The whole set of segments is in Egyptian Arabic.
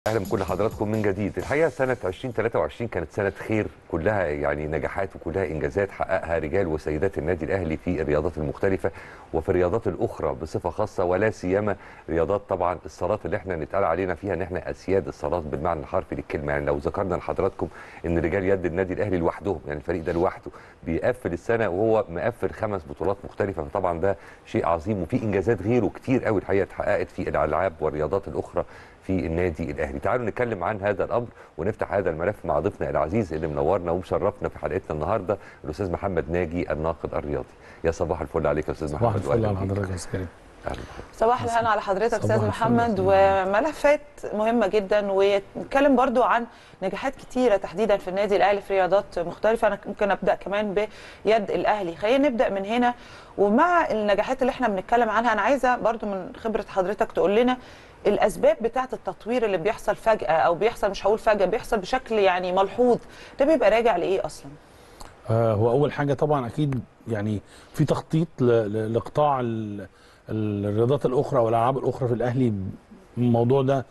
اهلا بكل حضراتكم من جديد الحقيقه سنه 2023 كانت سنه خير كلها يعني نجاحات وكلها انجازات حققها رجال وسيدات النادي الاهلي في الرياضات المختلفه وفي الرياضات الاخرى بصفه خاصه ولا سيما رياضات طبعا الصالات اللي احنا نتقال علينا فيها ان احنا اسياد الصالات بالمعنى الحرفي للكلمه يعني لو ذكرنا لحضراتكم ان رجال يد النادي الاهلي لوحدهم يعني الفريق ده لوحده بيقفل السنه وهو مقفل خمس بطولات مختلفه فطبعا ده شيء عظيم وفي انجازات غيره كتير قوي الحقيقه اتحققت في الالعاب والرياضات الاخرى في النادي الاهلي تعالوا نتكلم عن هذا الامر ونفتح هذا الملف مع ضيفنا العزيز اللي منورنا ومشرفنا في حلقتنا النهارده الاستاذ محمد ناجي الناقد الرياضي يا صباح الفل عليك يا استاذ صباح محمد الفل على حضرتك يا استاذ كريم اهلا بحضرتك. صباح الهنا على حضرتك صباح استاذ الفل محمد يا وملفات مهمه جدا ونتكلم برضو عن نجاحات كتيره تحديدا في النادي الاهلي في رياضات مختلفه انا ممكن ابدا كمان بيد الاهلي خلينا نبدا من هنا ومع النجاحات اللي احنا بنتكلم عنها انا عايزه برضو من خبره حضرتك تقول لنا الاسباب بتاعه التطوير اللي بيحصل فجاه او بيحصل مش هقول فجاه بيحصل بشكل يعني ملحوظ ده بيبقى راجع لايه اصلا آه هو اول حاجه طبعا اكيد يعني في تخطيط ل- ل- لقطاع ال- ال- الرياضات الاخرى والالعاب الاخرى في الاهلي الموضوع ده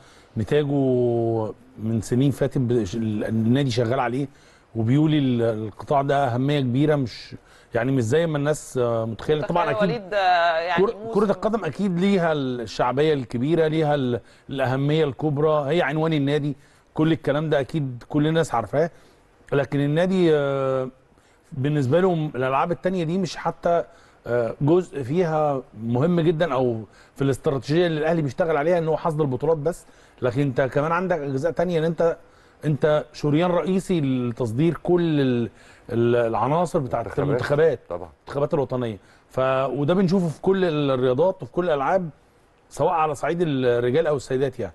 نتاجه من سنين فاتت ب- ش- النادي شغال عليه وبيولي ال- القطاع ده اهميه كبيره مش يعني مش زي ما الناس آه، متخيله طبعا تخيل اكيد وليد آه، يعني كرة, موسم- كرة القدم أكيد ليها الشعبية الكبيرة ليها ال- الأهمية الكبرى هي عنوان النادي كل الكلام ده أكيد كل الناس عارفاه لكن النادي آه، بالنسبة لهم الألعاب التانية دي مش حتى آه، جزء فيها مهم جدا أو في الاستراتيجية اللي الأهلي بيشتغل عليها إن هو حصد البطولات بس لكن أنت كمان عندك أجزاء تانية إن أنت أنت شريان رئيسي لتصدير كل ال- ال- العناصر بتاعت منتخبات. المنتخبات طبعا المنتخبات الوطنيه ف وده بنشوفه في كل الرياضات وفي كل الالعاب سواء على صعيد الرجال او السيدات يعني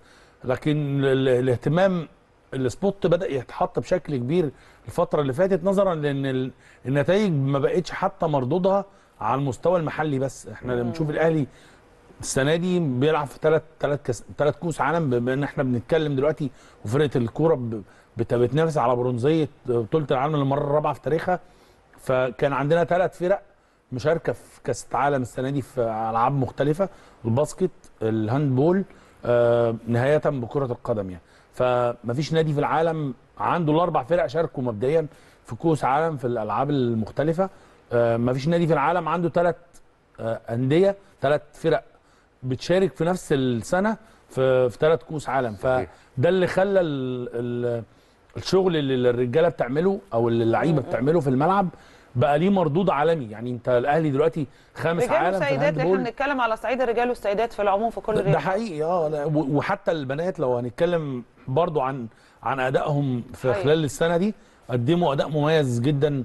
لكن ال- الاهتمام السبوت بدا يتحط بشكل كبير الفتره اللي فاتت نظرا لان ال- النتائج ما بقتش حتى مردودها على المستوى المحلي بس احنا لما بنشوف الاهلي السنه دي بيلعب في ثلاث ثلاث كاس ثلاث كوس عالم بما ان احنا بنتكلم دلوقتي وفرقه الكوره ب- بت- بتنافس على برونزيه بطوله العالم للمره الرابعه في تاريخها فكان عندنا ثلاث فرق مشاركه في كاس العالم السنه دي في العاب مختلفه الباسكت الهاندبول آه نهايه بكره القدم يعني فمفيش نادي في العالم عنده الاربع فرق شاركوا مبدئيا في كوس عالم في الالعاب المختلفه آه مفيش نادي في العالم عنده ثلاث آه انديه ثلاث فرق بتشارك في نفس السنه في في ثلاث كوس عالم صحيح. فده اللي خلى ال ال الشغل اللي الرجاله بتعمله او اللي اللعيبه بتعمله في الملعب بقى ليه مردود عالمي يعني انت الاهلي دلوقتي خامس رجال عالم في وسيدات احنا الهاندبول بنتكلم على صعيد الرجال والسيدات في العموم في كل ده الرياضات حقيقي اه لا، و- وحتى البنات لو هنتكلم برضو عن عن ادائهم في حقيقي. خلال السنه دي قدموا اداء مميز جدا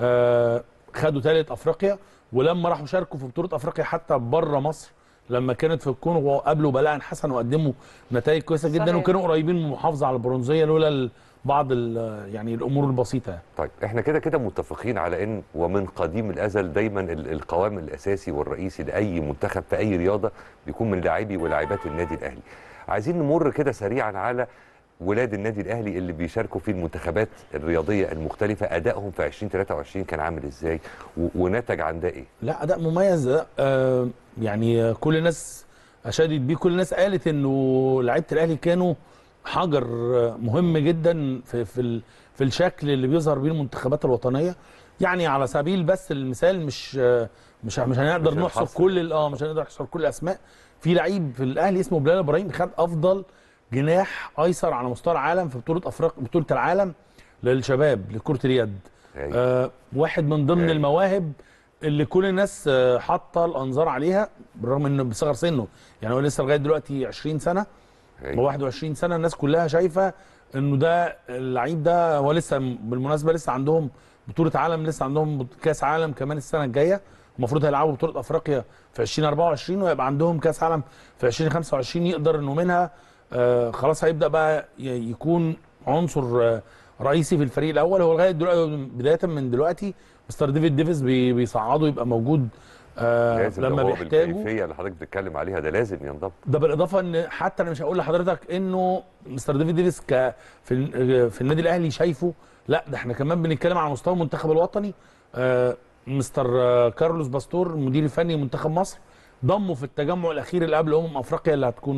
آه خدوا ثالث افريقيا ولما راحوا شاركوا في بطوله افريقيا حتى بره مصر لما كانت في الكونغو وقابلوا بلاء حسن وقدموا نتائج كويسه جدا صحيح. وكانوا قريبين من المحافظه على البرونزيه لولا ال- بعض ال- يعني الامور البسيطه يعني. طيب احنا كده كده متفقين على ان ومن قديم الازل دايما ال- القوام الاساسي والرئيسي لاي منتخب في اي رياضه بيكون من لاعبي ولاعبات النادي الاهلي عايزين نمر كده سريعا على ولاد النادي الاهلي اللي بيشاركوا في المنتخبات الرياضيه المختلفه ادائهم في 2023 كان عامل ازاي و- ونتج عن ده ايه لا اداء مميز أداء آه يعني آه، كل الناس اشادت بيه كل الناس قالت انه لعيبه الاهلي كانوا حجر آه، مهم جدا في في ال- في الشكل اللي بيظهر بيه المنتخبات الوطنيه يعني على سبيل بس المثال مش آه، مش مش هنقدر مش نحصر هنحصر. كل ال- اه مش هنقدر نحصر كل الاسماء في لعيب في الاهلي اسمه بلال ابراهيم خد افضل جناح ايسر على مستوى العالم في بطوله افريقيا بطوله العالم للشباب لكره اليد يعني آه واحد من ضمن أيوة. المواهب اللي كل الناس آه، حاطه الانظار عليها بالرغم انه بصغر سنه يعني هو لسه لغايه دلوقتي 20 سنه هو 21 سنه الناس كلها شايفه انه ده اللعيب ده هو لسه بالمناسبه لسه عندهم بطوله عالم لسه عندهم بط- كاس عالم كمان السنه الجايه المفروض هيلعبوا بطوله افريقيا في 2024 ويبقى عندهم كاس عالم في 2025 يقدر انه منها آه خلاص هيبدا بقى ي- يكون عنصر آه رئيسي في الفريق الاول هو لغايه دلوقتي بدايه من دلوقتي مستر ديفيد ديفيس بي- بيصعده يبقى موجود آه لازم لما لو هو بيحتاجوا بالكيفيه اللي حضرتك بتتكلم عليها ده لازم ينضم ده بالاضافه ان حتى انا مش هقول لحضرتك انه مستر ديفيد ديفيس ك في ال- في النادي الاهلي شايفه لا ده احنا كمان بنتكلم على مستوى المنتخب الوطني آه مستر آه كارلوس باستور المدير الفني لمنتخب مصر ضمه في التجمع الاخير اللي قبل امم افريقيا اللي هتكون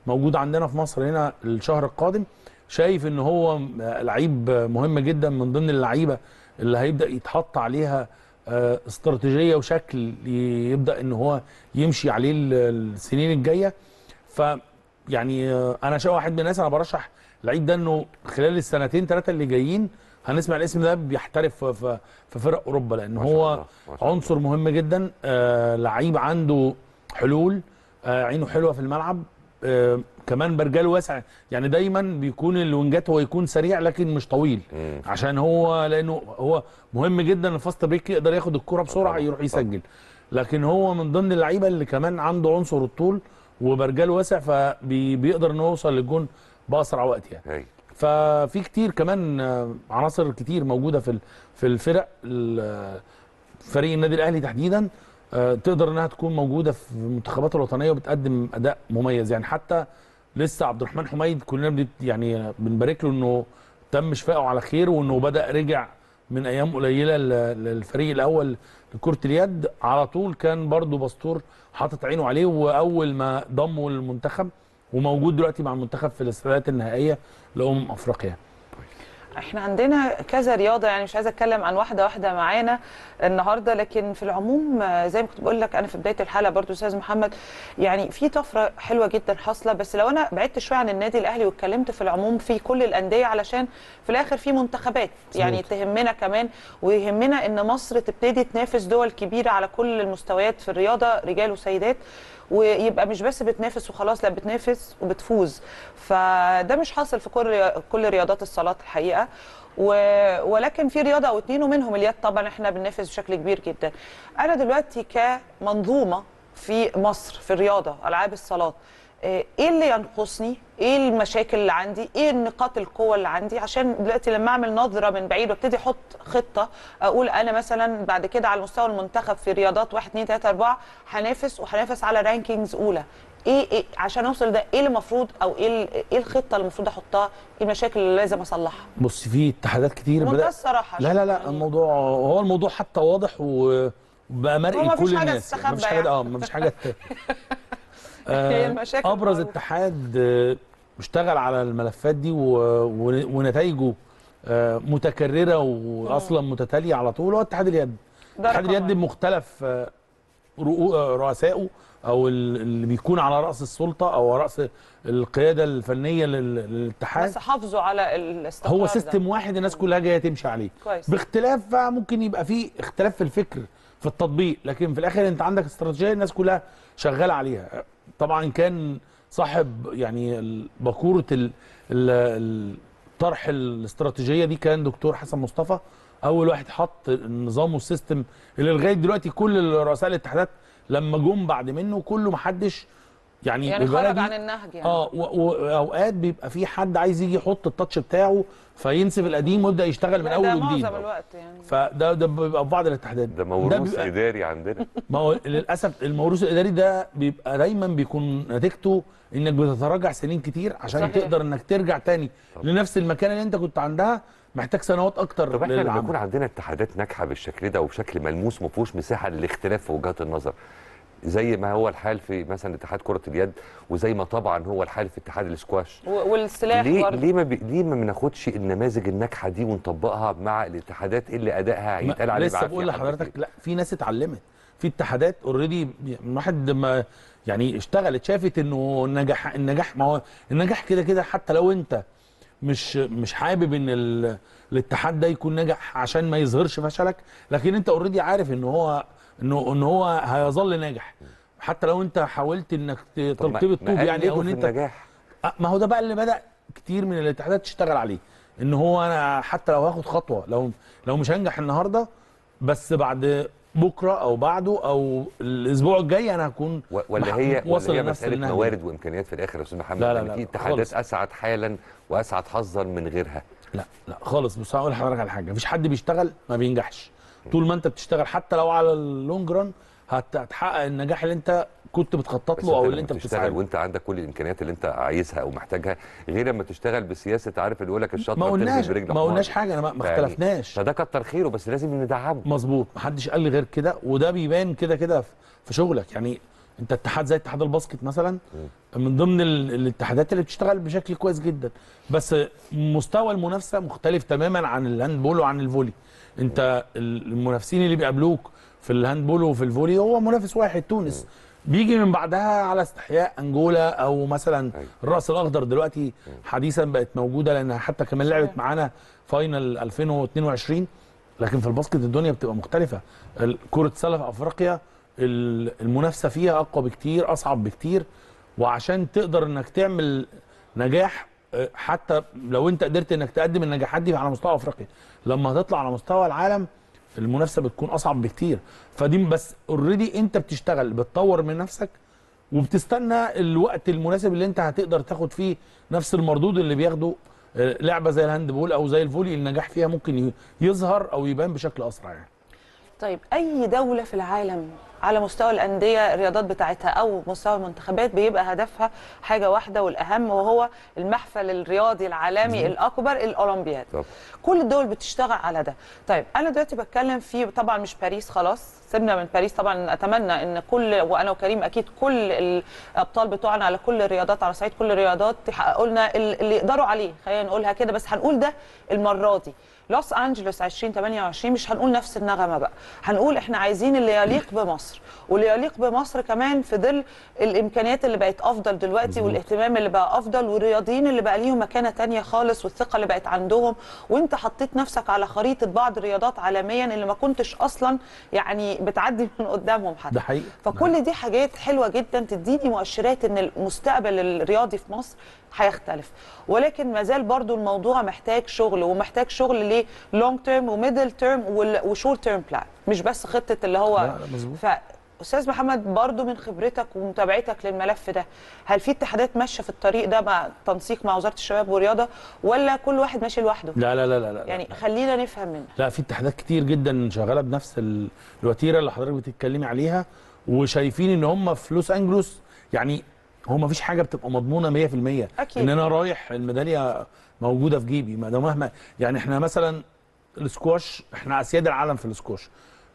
موجود عندنا في مصر هنا الشهر القادم شايف ان هو لعيب مهم جدا من ضمن اللعيبه اللي هيبدا يتحط عليها آه، استراتيجيه وشكل يبدا ان هو يمشي عليه ال- السنين الجايه ف يعني آه، انا شايف واحد من الناس انا برشح اللعيب ده انه خلال السنتين ثلاثه اللي جايين هنسمع الاسم ده بيحترف في- في في فرق اوروبا لان ما شاء هو الله، ما شاء الله. عنصر مهم جدا آه لعيب عنده حلول آه عينه حلوه في الملعب آه كمان برجال واسع يعني دايما بيكون الوينجات هو يكون سريع لكن مش طويل مم. عشان هو لانه هو مهم جدا الفاست بريك يقدر ياخد الكرة بسرعه طبعاً، يروح طبعاً. يسجل لكن هو من ضمن اللعيبه اللي كمان عنده عنصر الطول وبرجال واسع فبيقدر انه يوصل للجون باسرع وقت يعني هاي. ففي كتير كمان آه، عناصر كتير موجوده في ال- في الفرق ال- فريق النادي الاهلي تحديدا آه، تقدر انها تكون موجوده في المنتخبات الوطنيه وبتقدم اداء مميز يعني حتى لسه عبد الرحمن حميد كلنا بنت يعني بنبارك له انه تم شفائه على خير وانه بدا رجع من ايام قليله ل- للفريق الاول لكره اليد على طول كان برضو باسطور حاطط عينه عليه واول ما ضمه للمنتخب وموجود دلوقتي مع المنتخب في الاستعدادات النهائيه لامم افريقيا احنا عندنا كذا رياضه يعني مش عايزه اتكلم عن واحده واحده معانا النهارده لكن في العموم آه، زي ما كنت بقول لك انا في بدايه الحلقه برضو استاذ محمد يعني في طفره حلوه جدا حاصله بس لو انا بعدت شويه عن النادي الاهلي واتكلمت في العموم في كل الانديه علشان في الاخر في منتخبات يعني تهمنا كمان ويهمنا ان مصر تبتدي تنافس دول كبيره على كل المستويات في الرياضه رجال وسيدات ويبقى مش بس بتنافس وخلاص لا بتنافس وبتفوز فده مش حاصل في كل كل رياضات الصالات الحقيقه و... ولكن في رياضه او اتنين ومنهم اليد طبعا احنا بننافس بشكل كبير جدا انا دلوقتي كمنظومه في مصر في الرياضه العاب الصالات آه، ايه اللي ينقصني ايه المشاكل اللي عندي ايه نقاط القوه اللي عندي عشان دلوقتي لما اعمل نظره من بعيد وابتدي احط خطه اقول انا مثلا بعد كده على مستوى المنتخب في رياضات 1 2 3 4 هنافس وهنافس على رانكينجز اولى ايه ايه عشان اوصل ده ايه اللي المفروض او ايه ال- ايه الخطه اللي المفروض احطها ايه المشاكل اللي لازم اصلحها بص في اتحادات كتير بمنتهى بدأ الصراحه لا لا لا الموضوع هو الموضوع حتى واضح و- وبقى مرئي هو مفيش لكل حاجة الناس تستخبى مفيش حاجه يعني. اه مفيش حاجه ت- هي آه، المشاكل ابرز معروفة. اتحاد آه، اشتغل على الملفات دي و- ون- ونتائجه آه، متكرره واصلا متتاليه على طول هو اتحاد اليد ده اتحاد رقم اليد واحد. بمختلف آه، رؤو- آه، رؤسائه او ال- اللي بيكون على راس السلطه او راس القياده الفنيه لل- للاتحاد بس حافظوا على الاستقرار هو ده. سيستم واحد الناس كلها جايه تمشي عليه كويس. باختلاف بقى ممكن يبقى فيه اختلاف في الفكر في التطبيق لكن في الاخر انت عندك استراتيجيه الناس كلها شغاله عليها طبعا كان صاحب يعني ال- باكوره ال- ال- ال- طرح الاستراتيجيه دي كان دكتور حسن مصطفى اول واحد حط النظام والسيستم اللي لغايه دلوقتي كل رؤساء الاتحادات لما جم بعد منه كله محدش يعني يعني ببلدي- خرج عن النهج يعني اه و- واوقات بيبقى في حد عايز يجي يحط التاتش بتاعه فينسف القديم ويبدا يشتغل من لا، اول ده وجديد معظم الوقت يعني فده ده بيبقى في بعض الاتحادات ده موروث بيبقى- اداري عندنا ما هو للاسف الموروث الاداري ده بيبقى دايما بيكون نتيجته انك بتتراجع سنين كتير عشان صحيح. تقدر انك ترجع تاني لنفس المكان اللي انت كنت عندها محتاج سنوات اكتر طب احنا لما للعمل. يكون عندنا اتحادات ناجحه بالشكل ده وبشكل ملموس ما فيهوش مساحه للاختلاف في وجهات النظر زي ما هو الحال في مثلا اتحاد كره اليد وزي ما طبعا هو الحال في اتحاد الاسكواش و- والسلاح ليه برضه ليه ما بي... ليه ما بناخدش النماذج الناجحه دي ونطبقها مع الاتحادات اللي ادائها ما- هيتقال عليه لسه بعافية بقول حضرتك. لحضرتك لا في ناس اتعلمت في اتحادات اوريدي واحد ما يعني اشتغلت شافت انه النجاح النجاح ما هو النجاح كده كده حتى لو انت مش مش حابب ان ال- الاتحاد ده يكون ناجح عشان ما يظهرش فشلك لكن انت اوريدي عارف ان هو انه ان هو هيظل ناجح حتى لو انت حاولت انك ت- طب ما- تلتبط ما طوب يعني او قلدوا ان في انت النجاح أه، ما هو ده بقى اللي بدا كتير من الاتحادات تشتغل عليه ان هو انا حتى لو هاخد خطوه لو لو مش هنجح النهارده بس بعد بكره او بعده او الاسبوع الجاي انا هكون و- ولا مح- هي واصل ولا هي لنفس مساله النهج. موارد وامكانيات في الاخر يا استاذ محمد لا، لا، يعني لا، في لا، اتحادات خالص. اسعد حالا واسعد حظا من غيرها لا لا خالص بص هقول لحضرتك على حاجه مفيش حد بيشتغل ما بينجحش طول ما انت بتشتغل حتى لو على اللونج ران هت- هتحقق النجاح اللي انت كنت بتخطط بس له او لما اللي انت بتشتغل بتسعى له وانت عندك كل الامكانيات اللي انت عايزها او محتاجها غير لما تشتغل بسياسه عارف اللي يقول لك الشطره ما قلناش بتنزل برجل ما حمار. قلناش حاجه انا ما ما يعني اختلفناش فده كتر خيره بس لازم ندعمه مظبوط محدش قال لي غير كده وده بيبان كده كده في- في شغلك يعني انت اتحاد زي اتحاد الباسكت مثلا من ضمن ال- الاتحادات اللي بتشتغل بشكل كويس جدا بس مستوى المنافسه مختلف تماما عن الهاندبول وعن الفولي انت ال- المنافسين اللي بيقابلوك في الهاندبول وفي الفولي هو منافس واحد تونس بيجي من بعدها على استحياء انجولا او مثلا أيوة. الراس الاخضر دلوقتي حديثا بقت موجوده لانها حتى كمان لعبت صحيح. معانا فاينل 2022 لكن في الباسكت الدنيا بتبقى مختلفه ال- كره سله في افريقيا ال- المنافسه فيها اقوى بكتير اصعب بكتير وعشان تقدر انك تعمل نجاح آه، حتى لو انت قدرت انك تقدم النجاحات دي على مستوى افريقيا لما هتطلع على مستوى العالم المنافسه بتكون اصعب بكتير فدي بس اوريدي انت بتشتغل بتطور من نفسك وبتستنى الوقت المناسب اللي انت هتقدر تاخد فيه نفس المردود اللي بياخده آه، لعبه زي الهاندبول او زي الفولي النجاح فيها ممكن ي- يظهر او يبان بشكل اسرع يعني طيب اي دوله في العالم على مستوى الانديه الرياضات بتاعتها او مستوى المنتخبات بيبقى هدفها حاجه واحده والاهم وهو المحفل الرياضي العالمي الاكبر الاولمبياد طب. كل الدول بتشتغل على ده طيب انا دلوقتي بتكلم في طبعا مش باريس خلاص سيبنا من باريس طبعا اتمنى ان كل وانا وكريم اكيد كل الابطال بتوعنا على كل الرياضات على صعيد كل الرياضات يحققوا لنا ال- اللي يقدروا عليه خلينا نقولها كده بس هنقول ده المره دي لوس انجلوس 2028 مش هنقول نفس النغمه بقى هنقول احنا عايزين اللي يليق بمصر واللي يليق بمصر كمان في ظل الامكانيات اللي بقت افضل دلوقتي والاهتمام اللي بقى افضل والرياضيين اللي بقى ليهم مكانه تانية خالص والثقه اللي بقت عندهم وانت حطيت نفسك على خريطه بعض الرياضات عالميا اللي ما كنتش اصلا يعني بتعدي من قدامهم حتى ده حقيقي فكل دي حاجات حلوه جدا تديني مؤشرات ان المستقبل الرياضي في مصر هيختلف ولكن ما زال برضو الموضوع محتاج شغل ومحتاج شغل ليه لونج تيرم وميدل تيرم وشورت تيرم بلان مش بس خطه اللي هو لا، لا، مظبوط. فاستاذ محمد برضو من خبرتك ومتابعتك للملف ده هل في اتحادات ماشيه في الطريق ده مع تنسيق مع وزاره الشباب والرياضه ولا كل واحد ماشي لوحده لا لا لا لا, لا. يعني خلينا نفهم منها لا في اتحادات كتير جدا شغاله بنفس ال- الوتيره اللي حضرتك بتتكلمي عليها وشايفين ان هم في لوس انجلوس يعني هو ما فيش حاجه بتبقى مضمونه 100% أكيد. ان انا رايح الميداليه موجوده في جيبي ما ده مهما يعني احنا مثلا السكواش احنا اسياد العالم في السكواش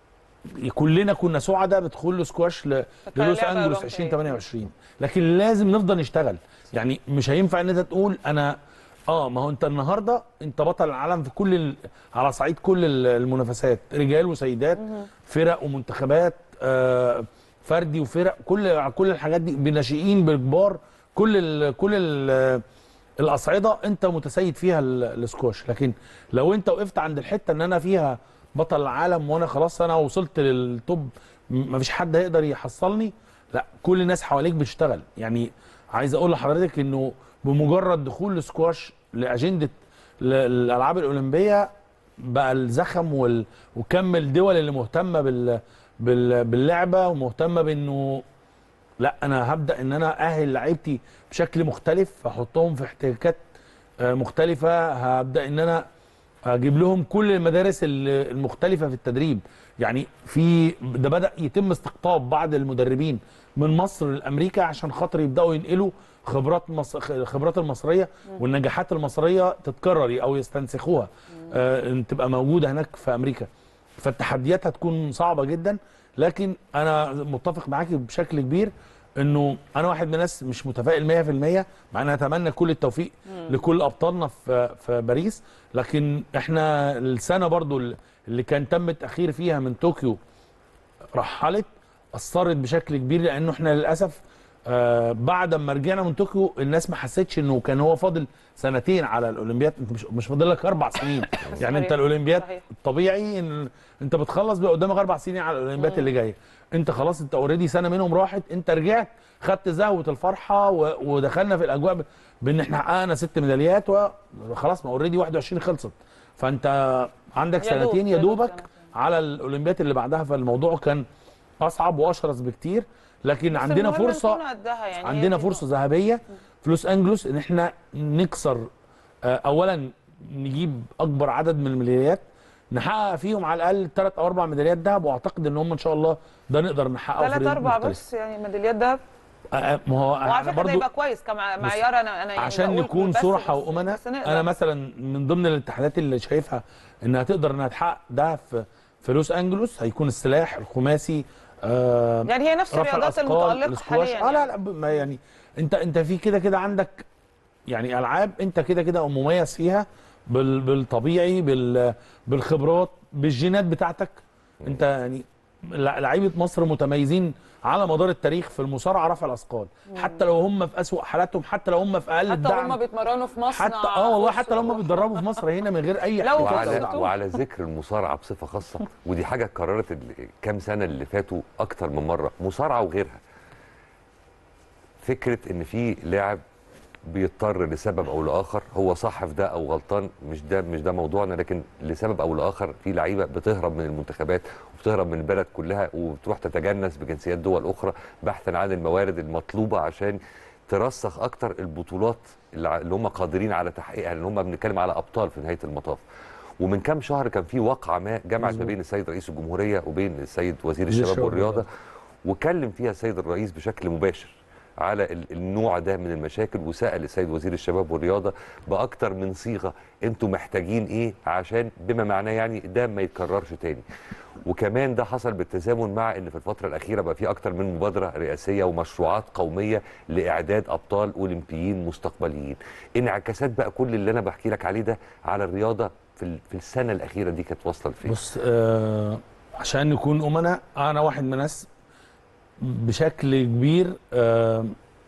كلنا كنا سعداء بدخول السكواش ل- كان للوس لعبة انجلوس أولمبية. 2028 لكن لازم نفضل نشتغل يعني مش هينفع ان انت تقول انا اه ما هو انت النهارده انت بطل العالم في كل ال... على صعيد كل ال- المنافسات رجال وسيدات فرق ومنتخبات آه فردي وفرق كل كل الحاجات دي بناشئين بالكبار كل ال... كل ال... الاصعده انت متسيد فيها ال- السكواش لكن لو انت وقفت عند الحته ان انا فيها بطل العالم وانا خلاص انا وصلت للتوب م- مفيش حد هيقدر يحصلني لا كل الناس حواليك بتشتغل يعني عايز اقول لحضرتك انه بمجرد دخول السكواش لاجنده ل- الالعاب الاولمبيه بقى الزخم وال... وكم الدول اللي مهتمه بال... بال... باللعبه ومهتمه بانه لا انا هبدا ان انا اهل لعيبتي بشكل مختلف احطهم في احتكاكات آه، مختلفه هبدا ان انا اجيب لهم كل المدارس ال- المختلفه في التدريب يعني في ده بدا يتم استقطاب بعض المدربين من مصر لامريكا عشان خاطر يبداوا ينقلوا خبرات مصر خبرات المصريه والنجاحات المصريه تتكرر او يستنسخوها آه إن تبقى موجوده هناك في امريكا فالتحديات هتكون صعبه جدا لكن انا متفق معاكي بشكل كبير انه انا واحد من الناس مش متفائل 100% مع ان اتمنى كل التوفيق لكل ابطالنا في في باريس لكن احنا السنه برضو اللي كان تم التاخير فيها من طوكيو رحلت اثرت بشكل كبير لانه احنا للاسف آه بعد ما رجعنا من طوكيو الناس ما حسيتش انه كان هو فاضل سنتين على الاولمبياد انت مش مش فاضل لك اربع سنين يعني انت صحيح. الاولمبياد صحيح. الطبيعي ان انت بتخلص بقى قدامك اربع سنين على الاولمبياد اللي جايه انت خلاص انت اوريدي سنه منهم راحت انت رجعت خدت زهوه الفرحه و... ودخلنا في الاجواء ب... بان احنا حققنا ست ميداليات وخلاص ما اوريدي 21 خلصت فانت عندك يا دوب- سنتين يا يا دوب دوبك سنتين. على الاولمبياد اللي بعدها فالموضوع كان اصعب واشرس بكتير لكن بس عندنا المهم فرصه نكون قدها يعني عندنا هي دي فرصه ذهبيه في لوس انجلوس ان احنا نكسر آه، اولا نجيب اكبر عدد من الميداليات نحقق فيهم على الاقل ثلاث او اربع ميداليات ذهب واعتقد ان هم ان شاء الله ده نقدر نحققه في ثلاث رياضات اربع مختلفة. بس يعني ميداليات ده آه، آه، ما هو وعلى انا فكره ده برضو يبقى كويس كمعيار انا انا يعني عشان بقول نكون بس- صراحه بس- وامنا بس نقدر. انا مثلا من ضمن الاتحادات اللي شايفها انها تقدر انها تحقق ده في في لوس انجلوس هيكون السلاح الخماسي آه يعني هي نفس رفع الرياضات الأثقال، المتالقه الاسكواش. حاليا اه لا لا ما يعني انت انت في كده كده عندك يعني العاب انت كده كده مميز فيها بال بالطبيعي بال بالخبرات بالجينات بتاعتك انت يعني لع- لعيبه مصر متميزين على مدار التاريخ في المصارعه رفع الاثقال حتى لو هم في اسوأ حالاتهم حتى لو هم في اقل حتى الدعم هم بيتمرنوا في مصنع حتى اه والله حتى لو هم وفي- بيتدربوا في مصر هنا من غير اي لو احتكاك وعلى- أو وعلى دعم. وعلى ذكر المصارعه بصفه خاصه ودي حاجه اتكررت ال- كام سنه اللي فاتوا اكتر من مره مصارعه وغيرها فكره ان في لاعب بيضطر لسبب او لاخر هو صح في ده او غلطان مش ده مش ده موضوعنا لكن لسبب او لاخر في لعيبه بتهرب من المنتخبات وبتهرب من البلد كلها وبتروح تتجنس بجنسيات دول اخرى بحثا عن الموارد المطلوبه عشان ترسخ اكتر البطولات اللي ع- اللي هم قادرين على تحقيقها لان هم بنتكلم على ابطال في نهايه المطاف ومن كام شهر كان في واقعه ما جمعت ما مظبوط. بين السيد رئيس الجمهوريه وبين السيد وزير وزير الشباب الشباب والرياضه وكلم فيها السيد الرئيس بشكل مباشر على ال- النوع ده من المشاكل وسال السيد وزير الشباب والرياضه باكتر من صيغه انتوا محتاجين ايه عشان بما معناه يعني ده ما يتكررش تاني وكمان ده حصل بالتزامن مع ان في الفتره الاخيره بقى في اكتر من مبادره رئاسيه ومشروعات قوميه لاعداد ابطال اولمبيين مستقبليين انعكاسات بقى كل اللي انا بحكي لك عليه ده على الرياضه في ال- في السنه الاخيره دي كانت واصله لفين بص آه عشان نكون امنا انا واحد من الناس بشكل كبير آه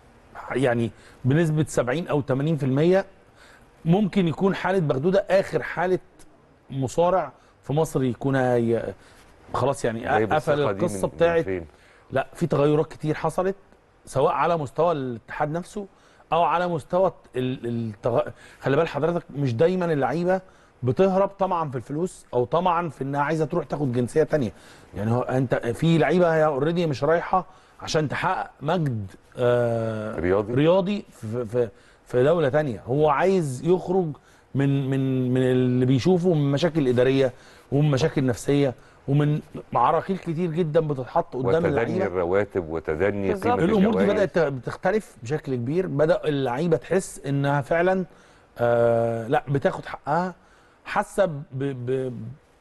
يعني بنسبه 70 او 80% ممكن يكون حاله بغدوده اخر حاله مصارع في مصر يكون هي خلاص يعني جايب قفل الثقة دي من- القصه من بتاعت فين؟ لا في تغيرات كتير حصلت سواء على مستوى الاتحاد نفسه او على مستوى ال- التغ... خلي بال حضرتك مش دايما اللعيبه بتهرب طمعا في الفلوس او طمعا في انها عايزه تروح تاخد جنسيه تانية يعني هو انت في لعيبه هي اوريدي مش رايحه عشان تحقق مجد آه رياضي؟ رياضي في في في دوله تانية هو عايز يخرج من من من اللي بيشوفه من مشاكل اداريه ومن مشاكل نفسيه ومن عراقيل كتير جدا بتتحط قدام وتدني اللعيبه الرواتب وتدني بالظبط. قيمه الامور دي الجوائز. بدات بتختلف بشكل كبير بدا اللعيبه تحس انها فعلا آه لا بتاخد حقها حاسه ب- ب-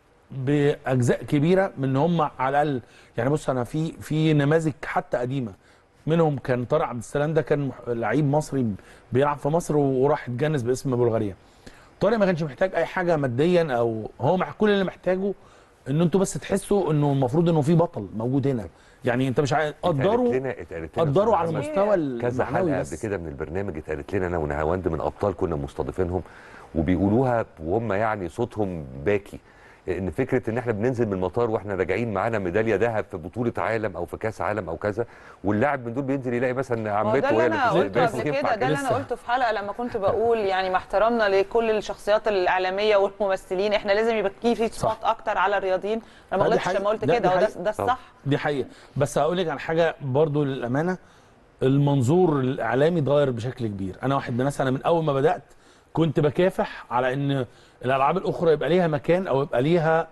باجزاء كبيره من ان هم على الاقل يعني بص انا في في نماذج حتى قديمه منهم كان طارق عبد السلام ده كان مح- لعيب مصري بيلعب في مصر وراح اتجنس باسم بلغاريا طارق ما كانش محتاج اي حاجه ماديا او هو مع كل اللي محتاجه ان انتوا بس تحسوا انه المفروض انه في بطل موجود هنا يعني انت مش عايز اتقالت قدروا لنا اتقالت لنا قدروا في على محمد المستوى كذا المعنوي حلقه قبل بس كده من البرنامج اتقالت لنا انا ونهاوند من ابطال كنا مستضيفينهم وبيقولوها وهم يعني صوتهم باكي ان فكره ان احنا بننزل من المطار واحنا راجعين معانا ميداليه ذهب في بطوله عالم او في كاس عالم او كذا واللاعب من دول بينزل يلاقي مثلا ما هو عمته ده اللي هي انا اللي قلته بتنزل. قبل ينفع كده ده اللي انا لسه. قلته في حلقه لما كنت بقول يعني مع احترامنا لكل الشخصيات الاعلاميه والممثلين احنا لازم يبقى في في صح. سبوت اكتر على الرياضيين انا ما آه، دي غلطتش حقيقة. لما قلت لا، دي كده هو ده حقيقة. ده طب. الصح دي حقيقه بس هقول لك على حاجه برضو للامانه المنظور الاعلامي اتغير بشكل كبير انا واحد من الناس انا من اول ما بدات كنت بكافح على ان الالعاب الاخرى يبقى ليها مكان او يبقى ليها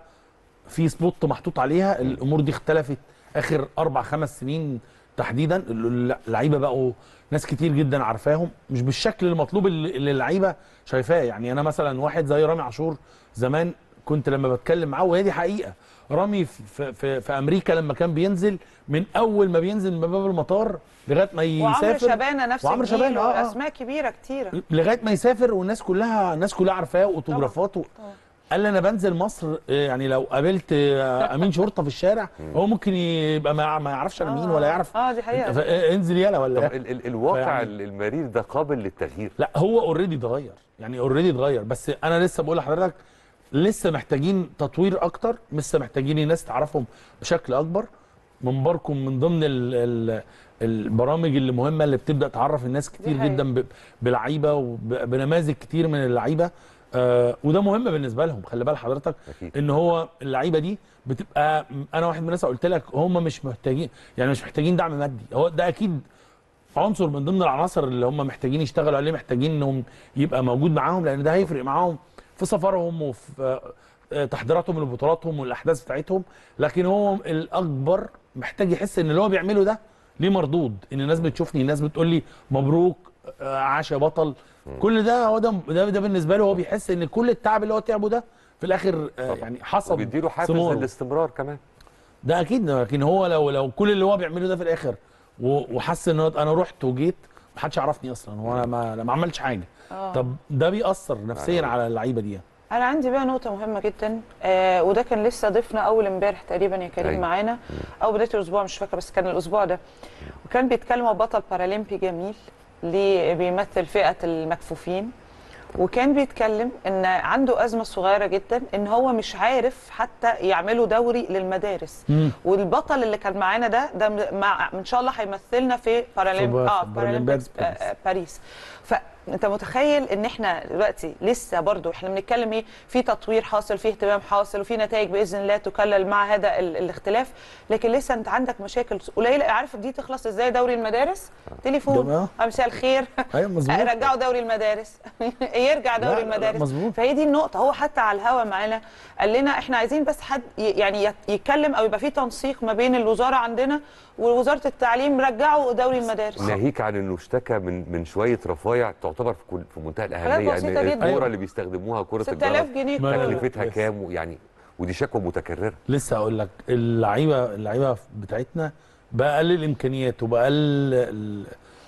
في سبوت محطوط عليها الامور دي اختلفت اخر اربع خمس سنين تحديدا اللعيبه بقوا ناس كتير جدا عارفاهم مش بالشكل المطلوب اللي اللي اللعيبه شايفاه يعني انا مثلا واحد زي رامي عاشور زمان كنت لما بتكلم معاه وهي دي حقيقه رامي في, في, في امريكا لما كان بينزل من اول ما بينزل من باب المطار لغايه ما وعمرو يسافر شبانه نفس وعمرو الجيل شبانة، آه، آه. اسماء كبيره كتيره لغايه ما يسافر والناس كلها الناس كلها عارفاه واوتوجرافات و... قال لي انا بنزل مصر آه، يعني لو قابلت آه، امين شرطه في الشارع هو ممكن يبقى ما ما يعرفش انا مين ولا يعرف اه دي حقيقه ف- آه، انزل يلا طب ولا ال ال الواقع فيعني- المرير ده قابل للتغيير لا هو اوريدي اتغير يعني اوريدي اتغير بس انا لسه بقول لحضرتك لسه محتاجين تطوير اكتر لسه محتاجين الناس تعرفهم بشكل اكبر منبركم من ضمن ال ال البرامج اللي مهمه اللي بتبدا تعرف الناس كتير حقيقة. جدا ب- بلعيبه وبنماذج كتير من اللعيبه آه وده مهم بالنسبه لهم خلي بال حضرتك أكيد. ان هو اللعيبه دي بتبقى انا واحد من الناس قلت لك هم مش محتاجين يعني مش محتاجين دعم مادي هو ده اكيد عنصر من ضمن العناصر اللي هم محتاجين يشتغلوا عليه محتاجين انهم يبقى موجود معاهم لان ده هيفرق معاهم في سفرهم وفي آه، تحضيراتهم لبطولاتهم والاحداث بتاعتهم لكن هو الاكبر محتاج يحس ان اللي هو بيعمله ده ليه مردود ان الناس بتشوفني الناس بتقول لي مبروك آه، عاش يا بطل كل ده هو ده ده, ده بالنسبه له هو بيحس ان كل التعب اللي هو تعبه ده في الاخر آه، طبعا. يعني حصل وبيديله حافز ثماره. للاستمرار كمان ده اكيد لكن هو لو لو كل اللي هو بيعمله ده في الاخر و- وحس ان هو انا رحت وجيت محدش يعرفني اصلا وانا ما أنا ما عملتش حاجه آه. طب ده بيأثر نفسيا على اللعيبه دي انا عندي بقى نقطه مهمه جدا آه وده كان لسه ضيفنا اول امبارح تقريبا يا كريم أيوة. معانا او بدايه الاسبوع مش فاكره بس كان الاسبوع ده وكان بيتكلم هو بطل بارالمبي جميل اللي بيمثل فئه المكفوفين وكان بيتكلم ان عنده ازمه صغيره جدا ان هو مش عارف حتى يعملوا دوري للمدارس مم. والبطل اللي كان معانا ده ده م- مع ان شاء الله هيمثلنا في بارالمب في اه بارالمبياد بارالمبيكس باريس. آه، باريس فانت متخيل ان احنا دلوقتي لسه برضو احنا بنتكلم ايه في تطوير حاصل في اهتمام حاصل وفي نتائج باذن الله تكلل مع هذا ال- الاختلاف لكن لسه انت عندك مشاكل قليله عارف دي تخلص ازاي دوري المدارس تليفون جماعة. مساء الخير ايوه مظبوط رجعوا دوري المدارس يرجع لا، دوري لا، لا، المدارس مظبوط. فهي دي النقطه هو حتى على الهوا معانا قال لنا احنا عايزين بس حد ي- يعني يت- يتكلم او يبقى في تنسيق ما بين الوزاره عندنا ووزاره التعليم رجعوا دوري المدارس ناهيك عن انه اشتكى من من شويه رفايع تعتبر في كل في منتهى الاهميه بسيطة ان جدا. الكوره أيوة. اللي بيستخدموها كره 6000 الجرس جنيه ما- كل- تكلفتها بس. كام ويعني ودي شكوى متكرره لسه اقول لك اللعيبه اللعيبه بتاعتنا باقل الامكانيات وباقل ال...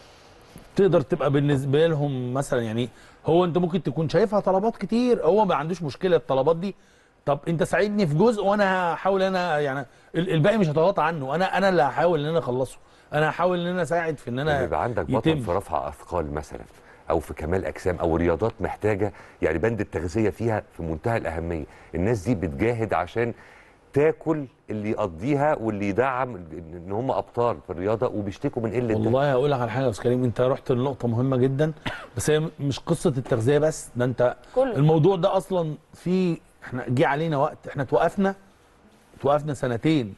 تقدر تبقى بالنسبه لهم مثلا يعني هو انت ممكن تكون شايفها طلبات كتير هو ما عندوش مشكله الطلبات دي طب انت ساعدني في جزء وانا هحاول انا يعني ال- الباقي مش هتغاضى عنه انا انا اللي هحاول ان انا اخلصه انا هحاول ان انا اساعد في ان لما انا يبقى عندك بطل يتم. في رفع اثقال مثلا او في كمال اجسام او رياضات محتاجه يعني بند التغذيه فيها في منتهى الاهميه الناس دي بتجاهد عشان تاكل اللي يقضيها واللي يدعم ان ان هم ابطال في الرياضه وبيشتكوا من قله ده والله هقول لك على حاجه يا استاذ كريم انت رحت لنقطه مهمه جدا بس هي مش قصه التغذيه بس ده انت كله. الموضوع ده اصلا في احنا جه علينا وقت احنا توقفنا توقفنا سنتين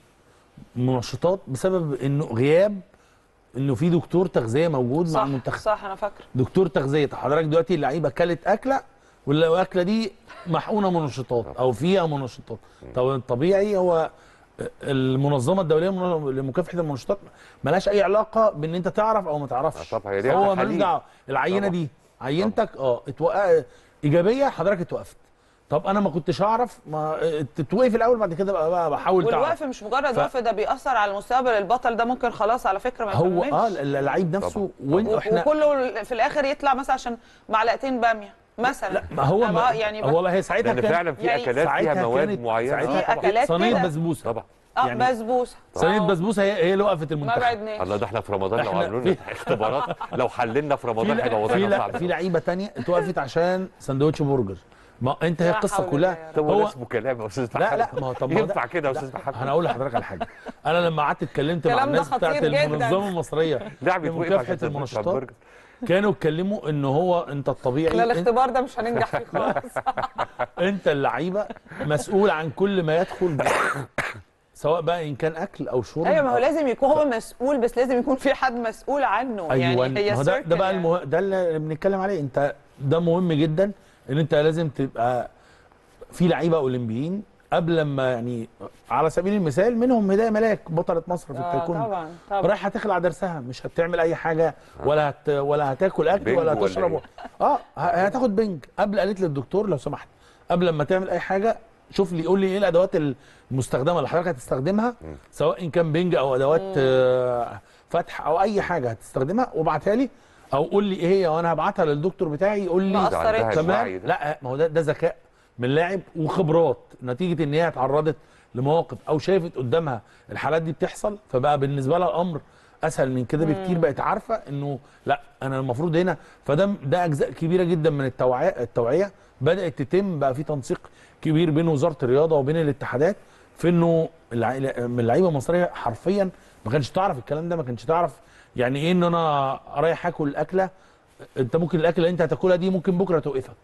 منشطات بسبب انه غياب انه في دكتور تغذيه موجود مع صح المنتخب صح انا فاكره دكتور تغذيه طب حضرتك دلوقتي اللعيبه كلت اكله والاكله دي محقونه منشطات او فيها منشطات طب الطبيعي هو المنظمه الدوليه لمكافحه المنشطات ملهاش اي علاقه بان انت تعرف او ما تعرفش آه طبعا، هي ليها هو تحاليل. ملوش دعوه العينه طبعا. دي عينتك اه اتوقع ايجابيه حضرتك اتوقفت طب انا ما كنتش اعرف ما تتوقف الاول بعد كده بقى, بقى بحاول تعرف والوقف مش مجرد ف- وقف ده بيأثر على مستقبل البطل ده ممكن خلاص على فكره ما هو يكملش اه اللعيب نفسه طبعا. وإن- و- واحنا وكله في الاخر يطلع مثلا عشان معلقتين باميه مثلا لا ما هو أنا ما بقى- يعني هو هي ساعتها لان كان فعلا في يعني اكلات فيها ساعتها مواد كانت- معينه ساعتها في أكلات صينيه كده. بسبوسه طبعا اه يعني بسبوسه صينيه آه. بسبوسه هي هي اللي وقفت ما المنتخب بعدناش الله ده احنا في رمضان لو إحنا عملوا لنا في- اختبارات لو حللنا في في رمضان هيبقى لا- في وضعنا لا صعب في لعيبه تانية اتوقفت عشان سندوتش برجر ما انت هي لا القصه حول كلها الله يا طب هو هو اسمه كلام يا استاذ لا محمد لا ما هو طب ما هو ده- ينفع كده يا لا، استاذ محمد انا اقول لحضرتك على حاجه انا لما قعدت اتكلمت مع الكلام ده الناس بتاعت خطير جداً. المنظمه المصريه لعبه وقف لمكافحه عشان سندوتش المنشطات همبرجر. كانوا اتكلموا ان هو انت الطبيعي لا انت, الاختبار ده مش هننجح فيه خالص انت اللعيبه مسؤول عن كل ما يدخل جسمك. سواء بقى ان كان اكل او شرب ايوه ما هو أو- لازم يكون هو مسؤول بس لازم يكون في حد مسؤول عنه ايوه يعني هي ما هو ده, ده circle بقى يعني. المه... ده اللي بنتكلم عليه انت ده مهم جدا ان انت لازم تبقى في لعيبه اولمبيين قبل ما يعني على سبيل المثال منهم هدايه ملاك بطله مصر في آه التايكوندو طبعا طبعا رايحه تخلع درسها مش هتعمل اي حاجه ولا هت... ولا هتاكل اكل بنج ولا ولا هتشرب إيه؟ اه ه- هتاخد بنج قبل قالت للدكتور لو سمحت قبل ما تعمل اي حاجه شوف لي قول لي ايه الادوات المستخدمه اللي حضرتك هتستخدمها سواء ان كان بنج او ادوات آه، فتح او اي حاجه هتستخدمها وابعتها لي او قول لي ايه هي وانا هبعتها للدكتور بتاعي يقول ما لي ده عندها أثرتش. الوعي تمام ده. لا ما هو ده ده ذكاء من لاعب وخبرات نتيجه ان هي اتعرضت لمواقف او شافت قدامها الحالات دي بتحصل فبقى بالنسبه لها الامر اسهل من كده بكتير بقت عارفه انه لا انا المفروض هنا فده ده اجزاء كبيره جدا من التوعيه التوعيه بدات تتم بقى في تنسيق كبير بين وزاره الرياضه وبين الاتحادات في انه اللع- من اللعيبه المصريه حرفيا ما كانش تعرف الكلام ده ما كانش تعرف يعني ايه ان انا رايح اكل اكله انت ممكن الاكله اللي انت هتاكلها دي ممكن بكره توقفك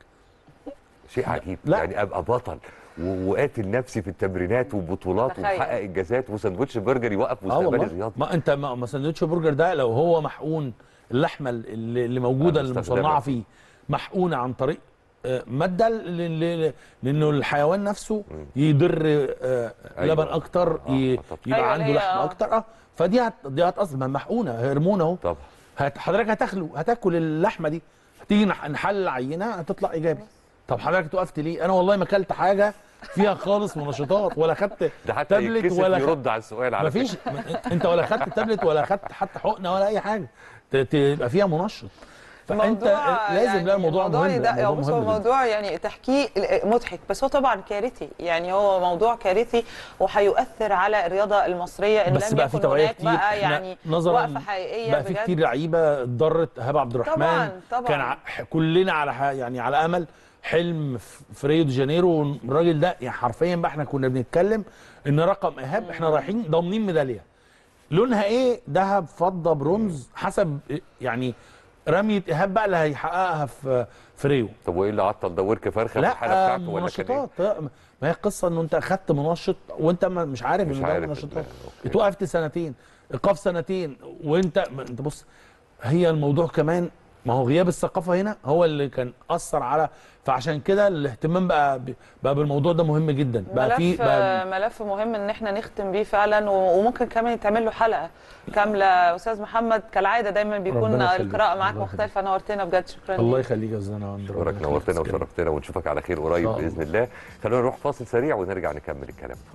شيء عجيب لا. يعني ابقى بطل و- وقاتل نفسي في التمرينات وبطولات تخيل. ومحقق انجازات وسندوتش برجر يوقف اه مستقبل والله الرياضه ما انت ما ما سندوتش برجر ده لو هو محقون اللحمه اللي, اللي موجوده اللي المستخدمة. مصنعه فيه محقونه عن طريق آه، ماده ل- ل- لانه الحيوان نفسه يضر آه، أيوة. لبن اكتر آه، ي- آه، طبعا. يبقى أيوة، عنده اللي هي لحم آه. اكتر اه فدي هت... دي هتاثر ما محقونه هرمون اهو طبعا هت- حضرتك هتخلو هتاكل اللحمه دي هتيجي نح- نحلل عينه هتطلع ايجابي طب حضرتك وقفت ليه انا والله ما اكلت حاجه فيها خالص منشطات ولا خدت ده حتى تابلت يتكسف ولا خدت يرد على السؤال على مفيش انت ولا خدت تابلت ولا خدت حتى حقنه ولا اي حاجه ت- تبقى فيها منشط فانت موضوع لازم يعني لا الموضوع مهم ده الموضوع بص هو مهم جداً. موضوع يعني تحكيه مضحك بس هو طبعا كارثي يعني هو موضوع كارثي وهيؤثر على الرياضه المصريه ان بس لم بقى في يكن توعيه هناك كتير بقى احنا يعني نظرا وقفه حقيقيه بقى في بجد. كتير لعيبه اتضرت ايهاب عبد الرحمن طبعاً، طبعاً. كان ع- كلنا على ح- يعني على امل حلم في- في ريو دي جانيرو الراجل ده يعني حرفيا بقى احنا كنا بنتكلم ان رقم ايهاب احنا رايحين ضامنين ميداليه لونها ايه ذهب فضه برونز حسب يعني رميه ايهاب بقى اللي هيحققها في في ريو طب وايه اللي عطل ده ورك فرخه في لا الحاله آه، بتاعته ولا كان إيه؟ منشطات آه، ما هي القصه انه انت اخدت منشط وانت ما- مش عارف مش ان ده عارف منشطات لا، أوكي. اتوقفت سنتين ايقاف سنتين وانت ما انت بص هي الموضوع كمان ما هو غياب الثقافه هنا هو اللي كان اثر على فعشان كده الاهتمام بقى ب- بقى بالموضوع ده مهم جدا بقى في ملف بقى ملف مهم ان احنا نختم بيه فعلا و- وممكن كمان يتعمل له حلقه كامله استاذ محمد كالعاده دايما بيكون ربنا يخليك. القراءه معاك الله مختلفه نورتنا بجد شكرا الله ليك. يخليك يا استاذ نوان اشكرك نورتنا وشرفتنا ونشوفك على خير قريب إن شاء الله. باذن الله خلونا نروح فاصل سريع ونرجع نكمل الكلام